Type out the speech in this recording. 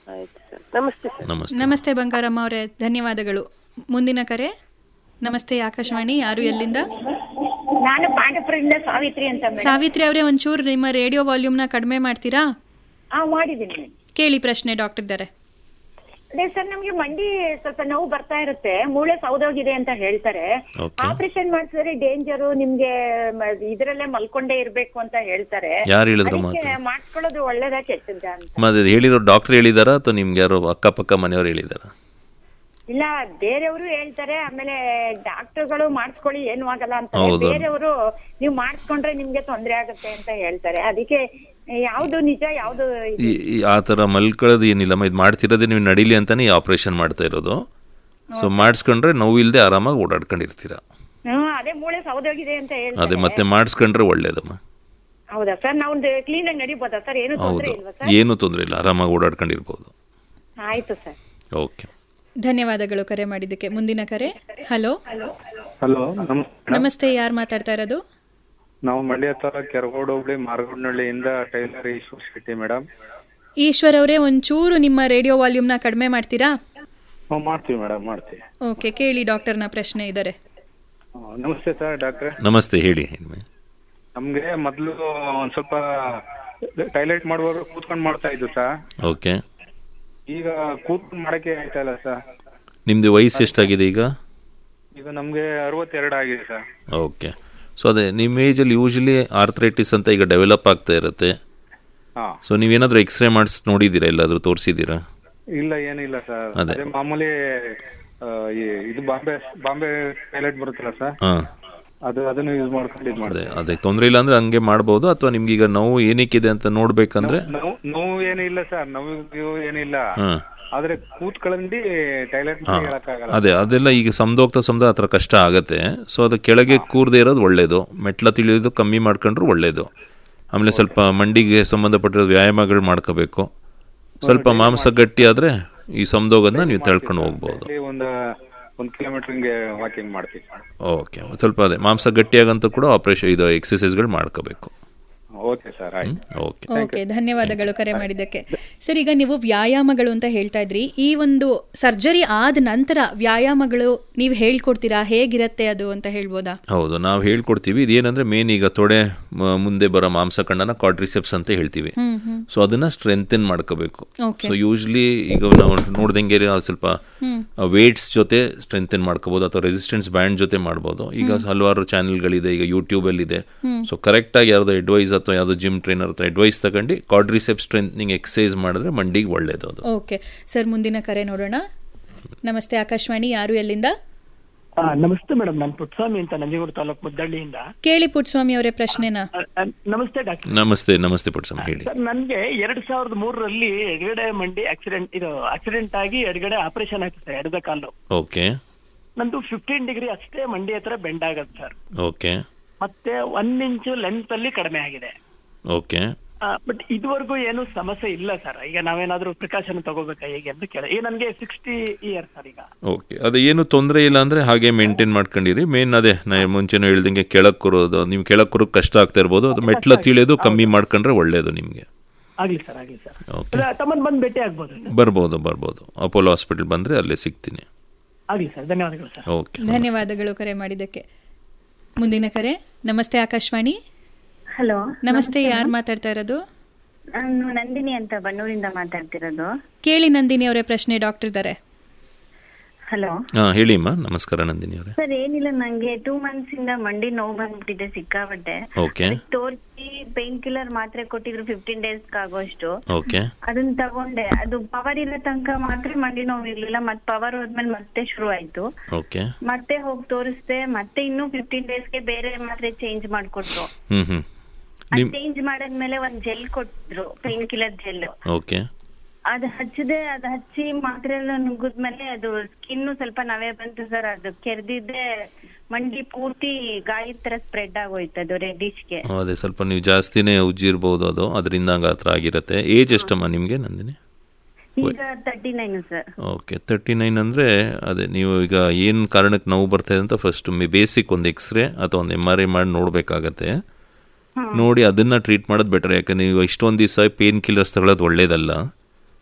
ಆಯ್ತು ಸರ್ ನಮಸ್ತೆ ಸರ್ ನಮಸ್ತೆ ನಮಸ್ತೆ ಬಂಗಾರಮ್ಮ ಅವರೇ ಧನ್ಯವಾದಗಳು ಮುಂದಿನ ಕರೆ ನಮಸ್ತೆ ಆಕಾಶವಾಣಿ ಯಾರು ಎಲ್ಲಿಂದ ನಾನು ಪಾಂಡಪುರದಿಂದ ಸಾವಿತ್ರಿ ಅಂತ ಮೇಡಮ್ ಸಾವಿತ್ರಿ ಅವರೇ ಒಂಚೂರು ನಿಮ್ಮ ರೇಡಿಯೋ ವಾಲ್ಯೂಮ್ನ ಕಡಿಮೆ ಮಾಡ್ತೀರಾ ಹಾ ಮಾಡಿದ್ದೀನಿ ಮೇಡಮ್ ಕೇಳಿ ಪ್ರಶ್ನೆ ಡಾಕ್ಟರ್ ಇದ್ದಾರೆ ಅದೇ ಸರ್ ನಮ್ಗೆ ಮಂಡಿ ಸ್ವಲ್ಪ ನೋವು ಬರ್ತಾ ಇರುತ್ತೆ ಮೂಳೆ ಸೌದೋಗಿದೆ ಅಂತ ಹೇಳ್ತಾರೆ Okay. ಆಪರೇಷನ್ ಮಾಡಿಸಿದ್ರೆ ಡೇಂಜರು ನಿಮ್ಗೆ ಮ- ಇದ್ರಲ್ಲೇ ಮಲ್ಕೊಂಡೇ ಇರ್ಬೇಕು ಅಂತ ಹೇಳ್ತಾರೆ ಯಾರು ಹೇಳಿದ್ರು ಅದಕ್ಕೆ ಮಾತು ಮಾಡ್ಕೊಳ್ಳೋದು ಒಳ್ಳೇದಾ ಕೆಟ್ಟದ್ದ ಅಂತ ಮತ್ತೆ ಹೇಳಿರೋ ಡಾಕ್ಟರ್ ಹೇಳಿದಾರಾ ಅಥವಾ ನಿಮ್ಗೆ ಯಾರೋ ಅಕ್ಕಪಕ್ಕ ಮನೆಯವ್ರು ಹೇಳಿದಾರಾ ಇಲ್ಲ ಬೇರೆಯವರು ಹೇಳ್ತಾರೆ ಆಮೇಲೆ ಡಾಕ್ಟರ್ಗಳು ಮಾಡಿಸ್ಕೊಳ್ಳಿ ಏನು ಆಗಲ್ಲ ಅಂತ ಹೌದು. ಬೇರೆಯವರು ನೀವು ಮಾಡಿಸ್ಕೊಂಡ್ರೆ ನಿಮ್ಗೆ ತೊಂದ್ರೆ ಆಗುತ್ತೆ ಅಂತ ಹೇಳ್ತಾರೆ ಅದಕ್ಕೆ ಯಾವ್ದು ನಿಜ ಯಾವ್ದು ಇದು? ಈ ಈ ಆ ಥರ ಮಲ್ಕೊಳ್ಳೋದು ಏನಿಲ್ಲಮ್ಮ ಇದು ಮಾಡ್ತಿರೋದೇ ನೀವು ನಡೀಲಿ ಅಂತಾನೆ ಈ ಆಪರೇಷನ್ ಮಾಡ್ತಾ ಇರೋದು ಸೊ ಮಾಡಿಸ್ಕೊಂಡ್ರೆ ನೋವಿಲ್ಲದೆ ಆರಾಮಾಗಿ ಓಡಾಡ್ಕೊಂಡಿರ್ತೀರ ಹ್ಮ್ ಅದೇ ಮೂಳೆ ಸೌದೋಗಿದೆ ಅಂತ ಅದೇ ಹೇಳ್ತಾರೆ ಮತ್ತೆ ಮಾಡಿಸ್ಕೊಂಡ್ರೆ ಒಳ್ಳೇದಮ್ಮ ಹೌದಾ ಸರ್ ನಾವು ಕ್ಲೀನ್ ಆಗಿ ನಡಿಬೋದಾ ಸರ್ ಏನು ತೊಂದ್ರೆ ಹೌದು ಇಲ್ವಾ ಸರ್ ಏನು ತೊಂದರೆ ಇಲ್ಲ ಆರಾಮಾಗಿ ಓಡಾಡ್ಕೊಂಡಿರ್ಬೋದು ಆಯ್ತು ಸರ್ ಓಕೆ ಧನ್ಯವಾದಗಳು ಕರೆ ಮಾಡಿದ್ದಕ್ಕೆ ಮುಂದಿನ ಕರೆ ಹಲೋ ಹಲೋ ನಮಸ್ತೆ ನಮಸ್ತೆ ಯಾರು ಮಾತಾಡ್ತಾ ಇರೋದು ನಾವು ಮಂಡ್ಯ ತಾಲೂಕು ಕೆರಗೋಡು ಹೋಬಳಿ ಮಾರ್ಗೊಂಡಳ್ಳಿಯಿಂದ ಟೈಲರ್ ಈಶ್ವರ್ ಶೆಟ್ಟಿ ಮೇಡಮ್ ಈಶ್ವರ್ ಅವರೇ ಒಂಚೂರು ನಿಮ್ಮ ರೇಡಿಯೋ ವಾಲ್ಯೂಮ್ನ ಕಡಿಮೆ ಮಾಡ್ತೀರಾ ಹ್ಞೂ ಮಾಡ್ತೀವಿ ಮೇಡಮ್ ಮಾಡ್ತೀವಿ ಓಕೆ ಕೇಳಿ ಡಾಕ್ಟರ್ನ ಪ್ರಶ್ನೆ ಇದ್ದಾರೆ ಹ್ಮ್, ನಮಸ್ತೆ ಸರ್ ಡಾಕ್ಟ್ರೆ ನಮಸ್ತೆ ಹೇಳಿ ಹೆಣ್ಮೆ ನಮಗೆ ಮೊದಲು ಒಂದು ಸ್ವಲ್ಪ ಟೈಲೆಟ್ ಮಾಡುವಾಗ ಕೂತ್ಕೊಂಡು ಮಾಡ್ತಾ ಇದ್ದು ಸರ್ ಓಕೆ ಈಗ ಕೂತ್ಕೊಂಡು ಮಾಡಕ್ಕೆ ಆಯ್ತಾ ಇಲ್ಲ ಸರ್ ನಿಮ್ಮದು ವಯಸ್ಸು ಎಷ್ಟಾಗಿದೆ ಈಗ ಈಗ ನಮಗೆ ಅರವತ್ತೆರಡು ಆಗಿದೆ ಸರ್ ಓಕೆ ಸೊ ಅದೇ ನಿಮ್ಮ ಏಜಲ್ಲಿ ಯೂಶಲಿ ಆರ್ಥ್ರೈಟಿಸ್ ಅಂತ ಈಗ ಡೆವಲಪ್ ಆಗ್ತಾ ಇರುತ್ತೆ ಹಾಂ ಸೊ ನೀವೇನಾದರೂ ಎಕ್ಸ್ರೇ ಮಾಡಿಸಿ ನೋಡಿದ್ದೀರಾ ಎಲ್ಲಾದರೂ ತೋರಿಸಿದ್ದೀರಾ ಇಲ್ಲ ಏನಿಲ್ಲ ಸರ್ ಅದೇ. ಅದೇ ಮಾಮೂಲಿ ಆ, ಈ- ಇದು ಬಾಂಬೆ ಬಾಂಬೆ ಟೈಲೆಟ್ ಬರುತ್ತಲ್ಲ ಸರ್ ಹಾಂ ಅದು ಅದನ್ನು ಯೂಸ್ ಮಾಡ್ಕೊಂಡು ಇದು ಅದೇ ಮಾಡಿದೆ ಅದೇ ತೊಂದರೆ ಇಲ್ಲ ಅಂದರೆ ಹಂಗೆ ಮಾಡ್ಬೋದು ಅಥವಾ ನಿಮ್ಗೆ ಈಗ ನೋವು ಏನಕ್ಕಿದೆ ಅಂತ ನೋಡ್ಬೇಕಂದ್ರೆ ನೋವು ನೋವು ಏನಿಲ್ಲ ಸರ್ ನೋವು ಏನಿಲ್ಲ ಹಾಂ ಆದ್ರೆ ಕೂತ್ಕೊಳ್ಳಂಡಿ ಟೈಲೆಟ್ ಹಾಂ ಹೇಳಕ್ಕಾಗಲ್ಲ ಅದೇ ಅದೆಲ್ಲ ಈಗ ಸಮದೋಗ್ತಾ ಸಮದ ಆ ಥರ ಕಷ್ಟ ಆಗುತ್ತೆ ಸೊ ಅದು ಕೆಳಗೆ ಕೂರದೇ ಇರೋದು ಒಳ್ಳೆಯದು ಮೆಟ್ಲ ತಿಳಿಯೋದು ಕಮ್ಮಿ ಮಾಡ್ಕೊಂಡ್ರು ಒಳ್ಳೆಯದು ಆಮೇಲೆ ಸ್ವಲ್ಪ ಮಂಡಿಗೆ ಸಂಬಂಧಪಟ್ಟಿರೋ ವ್ಯಾಯಾಮಗಳು ಮಾಡ್ಕೋಬೇಕು ಸ್ವಲ್ಪ ಮಾಂಸ ಗಟ್ಟಿ ಆದರೆ ಈ ಸಮದೋಗೋದನ್ನ ನೀವು ತಳ್ಕೊಂಡು ಹೋಗ್ಬೋದು ಇಲ್ಲಿ ಒಂದು ಒಂದ್ ಕಿಲೋಮೀಟರ್ ಹಿಂಗೆ ವಾಕಿಂಗ್ ಮಾಡ್ತೀವಿ ಓಕೆ ಸ್ವಲ್ಪ ಅದೇ ಮಾಂಸ ಗಟ್ಟಿಯಾಗಂತೂ ಕೂಡ ಆಪರೇಷನ್ ಇದು ಎಕ್ಸಸೈಸ್ಗಳು ಮಾಡ್ಕೋಬೇಕು ಓಕೆ ಸರ್ ಆಯ್ತು ಓಕೆ ಓಕೆ ಧನ್ಯವಾದಗಳು ಕರೆ ಮಾಡಿದ್ದಕ್ಕೆ ಸರ್ ಈಗ ನೀವು ವ್ಯಾಯಾಮಗಳು ಅಂತ ಹೇಳ್ತಾ ಇದ್ರಿ ಈ ಒಂದು ಸರ್ಜರಿ ಆದ ನಂತರ ವ್ಯಾಯಾಮಗಳು ನೀವು ಹೇಳ್ಕೊಡ್ತೀರಾ ಹೇಗಿರತ್ತೆ ಅದು ಅಂತ ಹೇಳ್ಬೋದಾ ಹೌದು ನಾವು ಹೇಳ್ಕೊಡ್ತೀವಿ ಇದೇನಂದ್ರೆ ಮೇನ್ ಈಗ ತೊಡೆ ಮ- ಮುಂದೆ ಬರೋ ಮಾಂಸಖಂಡನ ಕ್ವಾಡ್ರಿಸೆಪ್ಸ್ ಅಂತ ಹೇಳ್ತೀವಿ ಹ್ಮ್ ಹ್ಮ್ ಸೊ ಅದನ್ನ ಸ್ಟ್ರೆಂಥನ್ ಮಾಡ್ಕೋಬೇಕು Okay. ಸೊ ಯೂಶ್ಲಿ ಈಗ ನಾವು ನೋಡ್ದಂಗೆ ಆ ಸ್ವಲ್ಪ ವೇಟ್ಸ್ ಜೊತೆ ಸ್ಟ್ರೆಂಥನ್ ಮಾಡ್ಕೋಬಹುದು ಅಥವಾ ರೆಸಿಸ್ಟೆನ್ಸ್ ಬ್ಯಾಂಡ್ ಜೊತೆ ಮಾಡ್ಬೋದು ಈಗ ಹಲವಾರು ಚಾನೆಲ್ಗಳಿದೆ ಈಗ ಯೂಟ್ಯೂಬಲ್ಲಿ ಇದೆ ಸೊ ಕರೆಕ್ಟಾಗಿ ಯಾವ್ದು ಅಡ್ವೈಸ್ ಅಥವಾ ಯಾವ್ದು ಜಿಮ್ ಟ್ರೈನರ್ ಹತ್ರ ಅಡ್ವೈಸ್ ತಗೊಂಡು ಕ್ವಾಡ್ರಿಸೆಪ್ ಸ್ಟ್ರೆಂಥನಿಂಗ್ ಎಕ್ಸಸೈಸ್ ಮಾಡಿದ್ರೆ ಮಂಡಿಗೆ ಒಳ್ಳೇದು ಅದು ಓಕೆ ಸರ್ ಮುಂದಿನ ಕರೆ ನೋಡೋಣ ನಮಸ್ತೆ ಆಕಾಶವಾಣಿ ಯಾರು ಎಲ್ಲಿಂದ ಆ, ನಮಸ್ತೆ ಮೇಡಮ್ ನಾನು ಪುಟ್ಟಸ್ವಾಮಿ ಅಂತ ನಂಜನಗೂಡು ತಾಲೂಕು ಮುದ್ದಳ್ಳಿಯಿಂದ ಕೇಳಿ ಪುಟ್ಟಸ್ವಾಮಿ ಅವರೇ ಪ್ರಶ್ನೆನ ಆ, ಆ, ನಮಸ್ತೆ ಡಾಕ್ಟರ್ ನಮಸ್ತೆ ನಮಸ್ತೆ ಪುಟ್ಸಮ್ ಹೇಳಿ ಸರ್ ನನ್ಗೆ ಎರಡ್ ಸಾವಿರದ ಮೂರರಲ್ಲಿ ಎಡಗಡೆ ಮಂಡಿ ಆಕ್ಸಿಡೆಂಟ್ ಇದು ಆಕ್ಸಿಡೆಂಟ್ ಆಗಿ ಎಡಗಡೆ ಆಪರೇಷನ್ ಆಯ್ತು ಸರ್ ಎಡದ ಕಾಲು ಓಕೆ ನಂದು ಫಿಫ್ಟೀನ್ ಡಿಗ್ರಿ ಅಷ್ಟೇ ಮಂಡಿ ಹತ್ರ ಬೆಂಡ್ ಆಗತ್ತೆ ಸರ್ ಓಕೆ ಮತ್ತೆ ಒನ್ ಇಂಚು ಲೆಂತ್ ಅಲ್ಲಿ ಕಡಿಮೆ ಆಗಿದೆ ಓಕೆ ಬಟ್ ಇದುವರೆಗೂ ಏನು ಸಮಸ್ಯೆ ಇಲ್ಲ ಸರ್ ಈಗ ನಾವೇನಾದ್ರೂ ಪ್ರಿಕಾಷನ್ ತಗೋಬೇಕಾ ಹೇಗೆ ಅಂತ ಕೇಳ ಈಗ ನನ್ಗೆ ಸಿಕ್ಸ್ಟಿ ಇಯರ್ ಸರ್ ಈಗ ಓಕೆ ಅದು ಏನು ತೊಂದರೆ ಇಲ್ಲ ಅಂದರೆ ಹಾಗೆ ಮೇಂಟೈನ್ ಮಾಡ್ಕೊಂಡಿರಿ ಮೇನ್ ಅದೇ ನಾ ಮುಂಚೆನೂ ಹೇಳ್ದಂಗೆ ಕೆಳಕ್ಕೆ ಕೂರೋದು ನೀವು ಕೆಳಕ್ಕೆ ಕೂರೋಕೆ ಕಷ್ಟ ಆಗ್ತಾ ಇರ್ಬೋದು ಅದು ಮೆಟ್ಲ ತಿಳಿಯೋದು ಕಮ್ಮಿ ಮಾಡ್ಕೊಂಡ್ರೆ ಒಳ್ಳೆಯದು ನಿಮಗೆ ಆಗ್ಲಿ ಸರ್ ಆಗ್ಲಿ ಸರ್ ಓಕೆ ತಮ್ಮನ್ ಬಂದ್ ಭೇಟಿ ಆಗ್ಬೋದು ಬರ್ಬೋದು ಬರ್ಬೋದು ಅಪೋಲೋ ಹಾಸ್ಪಿಟಲ್ ಬಂದರೆ ಅಲ್ಲೇ ಸಿಗ್ತೀನಿ ಆಗ್ಲಿ ಸರ್ ಧನ್ಯವಾದಗಳು ಸರ್ ಓಕೆ ಧನ್ಯವಾದಗಳು ಕರೆ ಮಾಡಿದ್ದಕ್ಕೆ ಮುಂದಿನ ಕರೆ ನಮಸ್ತೆ ಆಕಾಶವಾಣಿ ಹಲೋ ನಮಸ್ತೆ ಯಾರು ಮಾತಾಡ್ತಾ ಇರೋದು ನಾನು ನಂದಿನಿ ಅಂತ ಬನ್ನೂರಿಂದ ಮಾತಾಡ್ತಿರೋದು ಕೇಳಿ ನಂದಿನಿ ಅವರೇ ಪ್ರಶ್ನೆ ಡಾಕ್ಟರ್ ಇದ್ದಾರೆ ಹಲೋ ಹಾಂ ಹೇಳಿಮ್ಮ ನಮಸ್ಕಾರ ನಂದಿನಿ ಅವರೇ ಸರ್ ಏನಿಲ್ಲ ನಂಗೆ ಟೂ ಮಂತ್ಸ್ ಇಂದ ಮಂಡಿ ನೋವು ಬಂದ್ಬಿಟ್ಟಿದೆ ಸಿಕ್ಕಾಪಟ್ಟೆ ಓಕೆ ತೋರಿಸಿ ಪೈನ್ ಕಿಲ್ಲರ್ ಮಾತ್ರೆ ಕೊಟ್ಟಿದ್ರು ಫಿಫ್ಟೀನ್ ಡೇಸ್ ಆಗೋಷ್ಟು ಓಕೆ ಅದನ್ನ ತಗೊಂಡೆ ಅದು ಪವರ್ ಇರೋ ತನಕ ಮಾತ್ರ ಮಂಡಿ ನೋವು ಇರ್ಲಿಲ್ಲ ಮತ್ ಪವರ್ ಹೋದ್ಮೇಲೆ ಮತ್ತೆ ಶುರು ಆಯ್ತು ಓಕೆ ಮತ್ತೆ ಹೋಗಿ ತೋರಿಸ್ದೆ ಮತ್ತೆ ಇನ್ನೂ ಫಿಫ್ಟೀನ್ ಡೇಸ್ಗೆ ಬೇರೆ ಮಾತ್ರೆ ಚೇಂಜ್ ಮಾಡ್ಕೊಟ್ರು ಹ್ಞೂ ಹ್ಞೂ ನಿಮ್ಮ ಚೇಂಜ್ ಮಾಡಾದ್ಮೇಲೆ ಒಂದ್ ಜೆಲ್ ಕೊಟ್ಟಿದ್ರು ಪೈನ್ ಕಿಲ್ಲರ್ ಜೆಲ್ ಓಕೆ ಅದು ಹಚ್ಚದೆ ಅದು ಹಚ್ಚಿ ಮಾತ್ರೆ ಎಲ್ಲ ನುಗ್ಗಿದ್ಮೇಲೆ ಅದು ಸ್ಕಿನ್ ಸ್ವಲ್ಪ ನವೆ ಬಂತು ಸರ್ ಅದು ಕೆರೆದಿದ್ದೆ ಮಂಡಿ ಪೂರ್ತಿ ಗಾಯದ ತರ ಸ್ಪ್ರೆಡ್ ಆಗೋಯ್ತು ಅದು ರೆಡ್ಡಿಶ್ಗೆ ಅದೇ ಸ್ವಲ್ಪ ನೀವು ಜಾಸ್ತಿನೇ ಉಜ್ಜಿರ್ಬೋದು ಅದು ಅದರಿಂದ ಹಂಗೆ ಆ ಥರ ಆಗಿರುತ್ತೆ ಏಜ್ ಎಷ್ಟಮ್ಮ ನಿಮಗೆ ನಂದಿನಿ ಈಗ thirty nine sir okay thirty nine ಅಂದರೆ ಅದೇ ನೀವು ಈಗ ಏನು ಕಾರಣಕ್ಕೆ ನೋವು ಬರ್ತಾ ಇದೆ ಅಂತ ಫಸ್ಟ್ ಬೇಸಿಕ್ ಒಂದು ಎಕ್ಸ್ರೇ ಅಥವಾ ಒಂದು ಎಮ್ ಆರ್ ಐ ಮಾಡಿ ನೋಡಬೇಕಾಗತ್ತೆ ನೋಡಿ ಅದನ್ನು ಟ್ರೀಟ್ ಮಾಡೋದು ಬೆಟರ್ ಯಾಕಂದ್ರೆ ನೀವು ಇಷ್ಟೊಂದು ದಿವಸ ಪೇನ್ ಕಿಲ್ಲರ್ಸ್ ತಗೊಳ್ಳೋದು ಒಳ್ಳೇದಲ್ಲ